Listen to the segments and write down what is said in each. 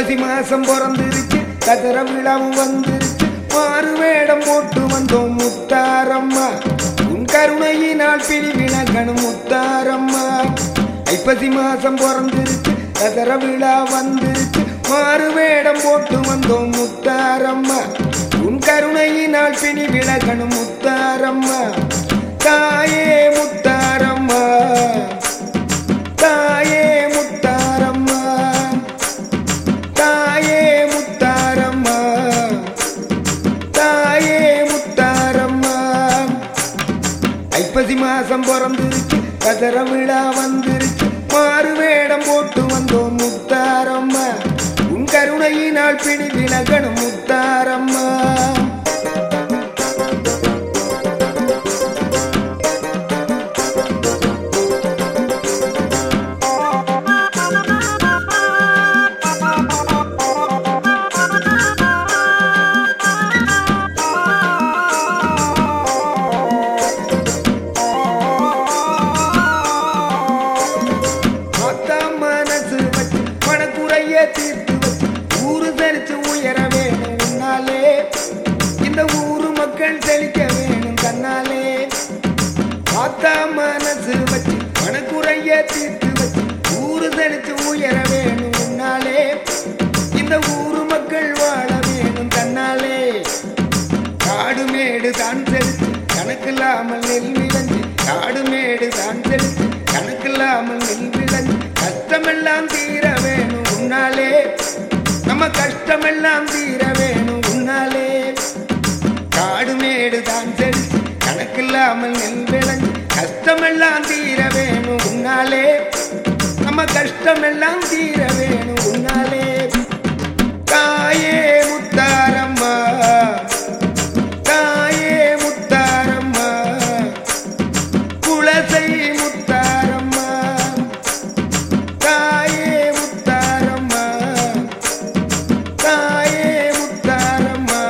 ஐப்பசி மாசம் பிறந்துருச்சு கதிர விழாவும் வந்துருச்சு மாறு வேடம் போட்டு வந்தோம் முத்தாரம்மா உன் கருணையினால் பிரிவினகணும் முத்தாரம்மா ஐப்பசி மாசம் பிறந்துருச்சு கதிர விழா வந்துருச்சு மாறு வேடம் போட்டு வந்தோம் முத்தாரம்மா உன் கருணையினால் பிணி விலகணும் முத்தாரம்மா தாயே முத்தாரம்மா தாயே முத்தாரம்மா தாயே முத்தாரம்மா தாயே முத்தாரம்மா ஐப்பசி மாசம் பிறந்துருச்சு கதற விழா வந்துருச்சு மாறு வேடம் போட்டு வந்தோம் முத்தாரம்மா உன் கருணையினால் பிடி விலகணும் முத்தாரம்மா மொத்த மனசு வச்சு மனக்குறைய தீர்த்து வச்சு ஊரு தரிச்சு உயர வேணும் உன்னாலே இந்த ஊரு மக்கள் செழிக்க வேணும் தன்னாலே மொத்த மனசு வச்சு மனக்குறைய தீர்த்து வச்சு ஊரு தரிச்சு உயர வேணும் உன்னாலே இந்த ஊரு மக்கள் வாழ வேணும் தன்னாலே காடு மேடு தான் செலுத்து கணக்கில்லாமல் நெல் விளைஞ்சு காடு மேடு தான் செலுத்து கணக்கில்லாமல் நெல் விளைஞ்சு கஷ்டமெல்லாம் தீர வேணும் உன்னாலே நம்ம கஷ்டமெல்லாம் தீர வேணும் உன்னாலே காடு மேடு தான் செலுத்து கணக்கில்லாமல் நெல் விளைஞ்சு கஷ்டமெல்லாம் தீர வேணும் உன்னாலே நம்ம கஷ்டமெல்லாம் தீர வேணும் உன்னாலே தாயே முத்தாரம்மா தாயே முத்தாரம்மா குலசை முத்தாரம்மா தாயே முத்தாரம்மா தாயே முத்தாரம்மா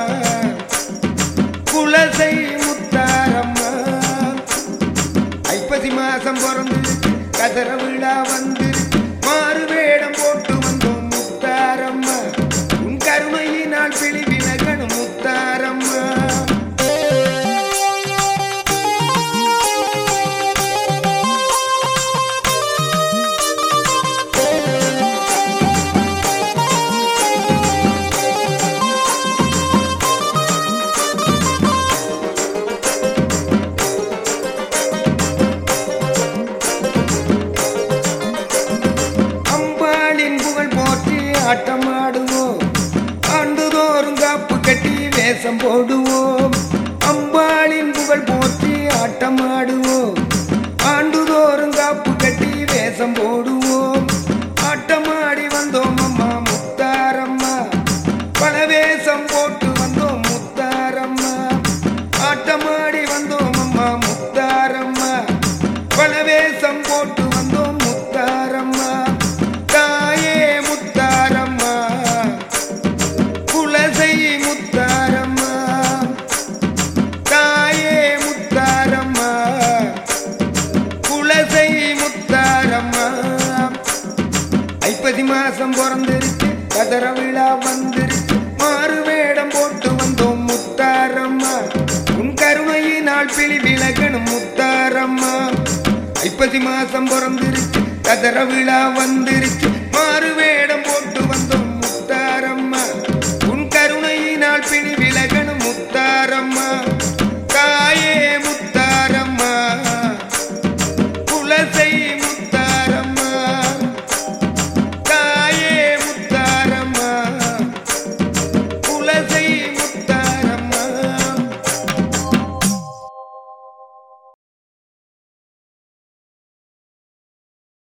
குலசை முத்தாரம்மா ஐப்பசி மாசம் பிறந்துருச்சு கதற விழா வந்துருச்சு மாறு வேடம் போட்டு வந்தோம் முத்தாரம்மா உன் கருணையினால் பிழி விலகணும் முத்தாரம்மா அம்பாளின் புகழ் போற்றி ஆட்டமாடுவோம் ஆண்டுதோறும் காப்பு கட்டி வேஷம் போடுவோம் அம்பாளின் புகழ் போற்றி ஆட்டமாடுவோம் ஆண்டுதோறும் காப்பு கட்டி வேஷம் போடுவோம் ஆட்டமாடி வந்தோம் அம்மா முத்தாரம்மா பல வேஷம் போட்டு வந்தோம் முத்தாரம்மா ஆட்டமாடி வந்தோம் அம்மா முத்தாரம்மா பல வேஷம் போட்டு வந்தோம் முத்தாரம்மா தாயே முத்தாரம்மா குலசை முத்தாரம்மா தாயே முத்தாரம்மா குலசை முத்தாரம்மா ஐப்பசி மாசம் பிறந்துருச்சு கதற விழா வந்துருச்சு மாறு வேடம் போட்டு வந்தோம் முத்தாரம்மா உன் கருணையினால் பிழி விலகணும் முத்தாரம்மா ஐப்பசி மாசம் பிறந்துருச்சு கதற விழா வந்துருச்சு மாறு வே